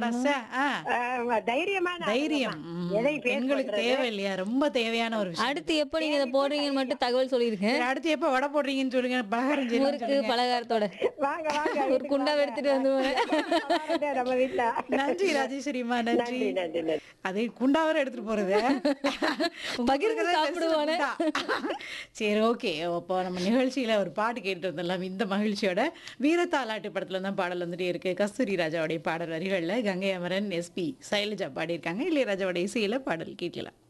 அடடா சே, ஆ, ஆமா, தைரியமான தைரியம் ஆளுங்கம்மா. ம், எதையும் face பெண்களுக்கு பண்றது. தேவை இல்லையா ரொம்ப தேவையான ஒரு விஷயம் அடுத்து எப்போ நீங்க இதை போடுறீங்கன்னு மட்டும் தகவல் சொல்லியிருக்கேன் சரி, அடுத்து எப்ப வடை போடுறீங்கன்னு சொல்லுங்க பலகாரம் செய்யணும்னு முறுக்கு சொல்லுங்க. பலகாரத்தோட வாங்க வாங்க ஒரு வீட்டுக்கு குண்டா வாங்க. எடுத்துட்டு வந்து வாங்க, நம்ம வீட்டுல நன்றி ராஜேஸ்வரிமா நன்றி நன்றி நன்றி நன்றி அதே குண்டாவரை எடுத்துட்டு போறது பகிர்ந்து உங்களுக்கு தான் சாப்பிடுவானே. பெருசு குண்டா. சரி ஓகே அப்போ நம்ம நிகழ்ச்சியில ஒரு பாட்டு கேட்டு வந்துடலாம் இந்த மகிழ்ச்சியோட வீரத்தாலாட்டு படத்துல தான் பாடல் வந்துட்டே இருக்கு கஸ்தூரி ராஜாவுடைய பாடல் வரிகள்ல கங்கை அமரன் எஸ்பி சைலஜா பாடியிருக்காங்க இளையராஜாவோட இசையில பாடல் கேட்கலாம்